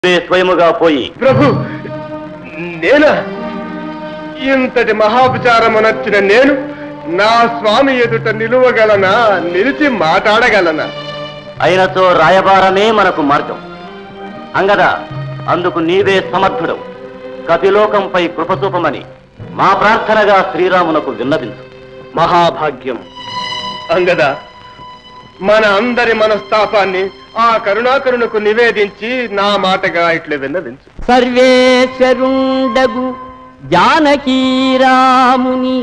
నువ్వే స్వయముగా పోయి ప్రభు నేనా ఇంతటి మహాపచారమునొచ్చిన నేను నా స్వామి ఎదుట నిలువగలనా నిలిచి మాట్లాడగలనా అయినతో రాయబారమే మనకు మార్గం అంగద అందుకు నీవే సమర్థుడవు కపిలోకంపై కృపచూపమని మా ప్రార్థనగా శ్రీరామునకు విన్నవించు మహాభాగ్యం అంగద మన అందరి మనస్తాపాన్ని ఆ కరుణాకరుణకు నివేదించి నా మాటగా ఇట్లు విన్నవించు సర్వేశ్వరుండగు జానకీరాముని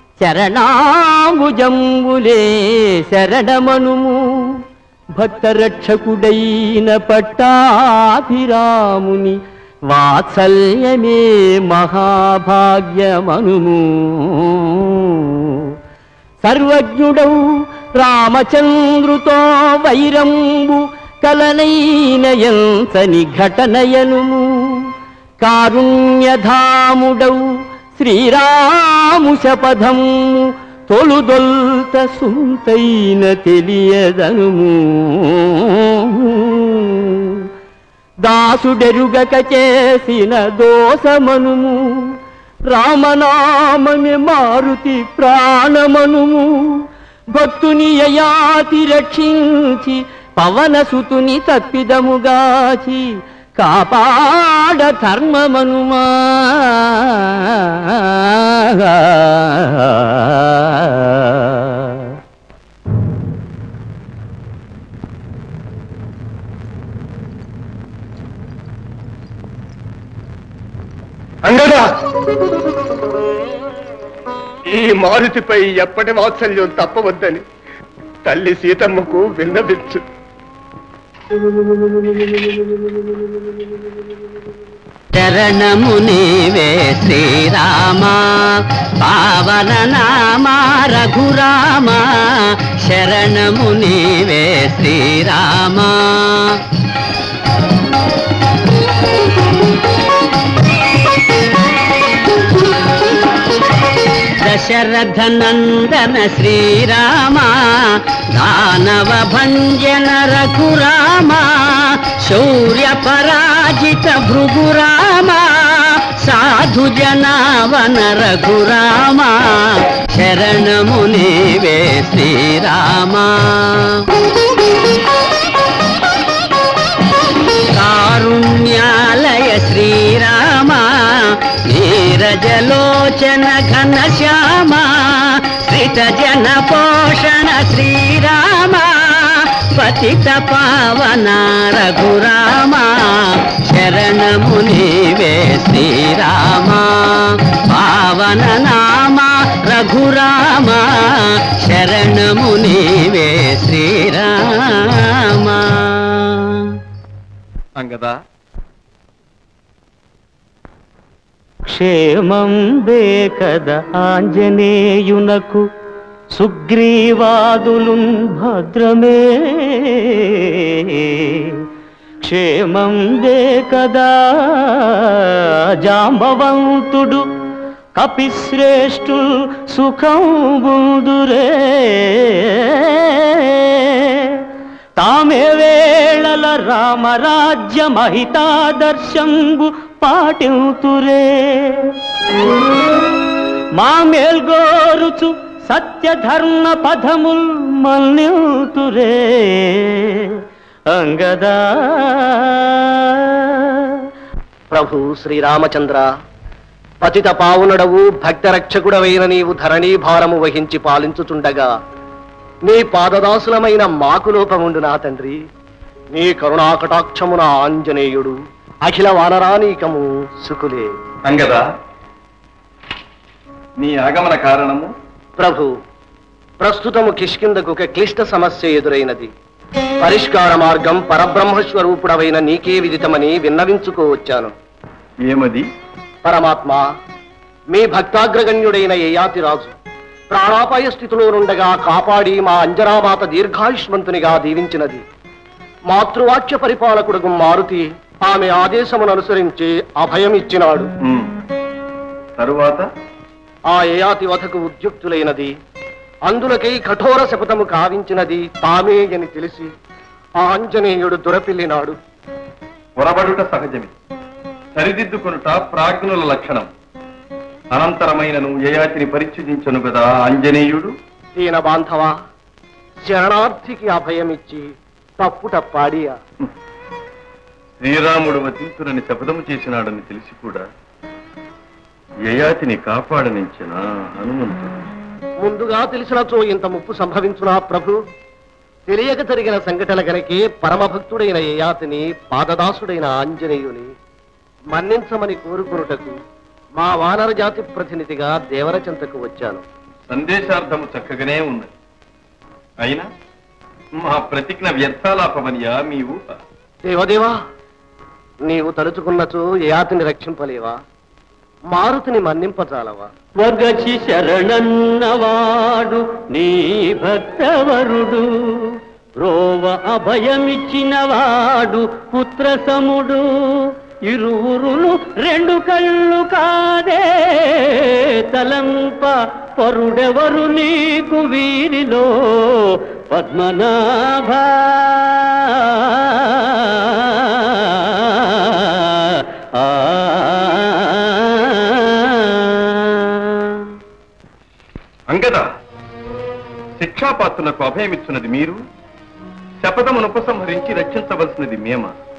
చరణాముజంబులే శరణమనుము భక్తరక్షకుడైన పట్టాభిరాముని వాత్సల్యమే మహాభాగ్యమనుము సర్వజ్ఞుడౌ రామచంద్రుతో వైరంబు కలనైనయంతని ఘటనయనుము కారుణ్యధాముడౌ శ్రీరాము శపథము తొలుదొల్త సుంతైన తెలియదనుము దాసుడెరుగక చేసిన దోషమనుము రామనామని మారుతి ప్రాణమనుము భక్తుని యయాతి రక్షించి పవనసుతుని తప్పిదముగాచి కాపాడ ధర్మమనుమా అంగద ఈ మారుతిపై ఎప్పటి వాత్సల్యం తప్పవద్దని తల్లి సీతమ్మకు విన్నవించు శరణము నీవే శ్రీరామా పావన నామా రఘురామా శరణము నీవే శ్రీరామా దశరథ నందన శ్రీరామా దానవ భంజన రఘురామా శౌర్య పరాజిత భృగురామా సాధు జనావన రఘురామా శరణము నీవే శ్రీరామా కారుణ్యాలయ శ్రీరామా నీరజలోచన ఘన శ్యామ శ్రిత జన పోషణ శ్రీరామా పతిత పావన రఘురామా శరణము నీవే శ్రీరామా పావన నామ రఘురామా శరణము నీవే శ్రీరామా అంగదా క్షేమం కద ఆంజనేయునకు సుగ్రీవాదులున్ భద్రమే క్షేమం కదా జాంబవంతుడు కపిశ్రేష్ఠు సుఖం బుందురే తామే వేళల రామరాజ్య మహితాదర్శంబు పాటింతురే మా మేల్గోరుచు సత్యధర్మ పదముల్ మల్నితురే అంగదా ప్రభు శ్రీరామచంద్ర పతిత పావునడవు భక్త రక్షకుడవైన నీవు ధరణీ భారము వహించి పాలించుచుండగా నీ పాదదాసులమైన మాకు లోపముండు నా తండ్రి నీ కరుణాకటాక్షమున ఆంజనేయుడు అఖిల వానరానీకము సుకులే అంగదా నీ ఆగమన కారణము ప్రభు ప్రస్తుతము కిష్కిందకు ఒక క్లిష్ట సమస్య ఎదురైనది పరిష్కార మార్గం పరబ్రహ్మస్వరూపుడవైన నీకే విదితమని విన్నవించుకోవచ్చాను ఏమది పరమాత్మ మీ భక్తాగ్రగణ్యుడైన యయాతిరాజు ప్రాణాపాయ స్థితిలో నుండగా కాపాడి మా అంజనామాత దీర్ఘాయుష్మంతునిగా దీవించినది మాతృవాక్య పరిపాలకుడుగు మారుతి ఆమె ఆదేశమును అనుసరించి అభయం ఇచ్చినాడు తరువాత ఆ యయాతి వధకు ఉద్యుక్తులైనది అందులకై కఠోర శపథము కావించినది తామే అని తెలిసి ఆ ఆంజనేయుడు దురపిల్లినాడు పొరబడుట సహజమే సరిదిద్దుకొనుట ప్రాజ్ఞుల లక్షణం అనంతరమైనను యయాతిని పరిచ్ఛిదించను గదా ఆంజనేయుడు దీన బాంధవ శరణార్థికి అభయమిచ్చి తప్పుట పాడియా శ్రీరాముడు వధించునని శపథము చేసినాడని తెలిసి కూడా యయాతిని కాపాడనించిన హనుమంతుడు ముందుగా తెలిసినచో ఇంత ముప్పు సంభవించునా ప్రభు తెలియక జరిగిన సంఘటన గనకే పరమభక్తుడైన యయాతిని పాదదాసుడైన ఆంజనేయుని మన్నించమని కోరుకునుటకు మా వానర జాతి ప్రతినిధిగా దేవరచంతకు వచ్చాను సందేశార్థము చక్కగానే ఉన్నది అయినా మా ప్రతిజ్ఞ వ్యర్థాలాపమనియా మీ ఊహ దేవదేవా నీవు తలుచుకున్నచో యయాతిని రక్షింపలేవా మారుతిని మన్నింపజాలవా వగచి శరణన్నవాడు నీ భక్తవరుడు రోవ అభయమిచ్చినవాడు పుత్రసముడు ఇరువురులు రెండు కళ్ళు కాదే తలంప పరుడెవరు నీకు వీరిలో పద్మనాభ అంగద శిక్షాపాత్రులకు అభయమిచ్చున్నది మీరు శపథమును ఉపసంహరించి రక్షించవలసినది మేమ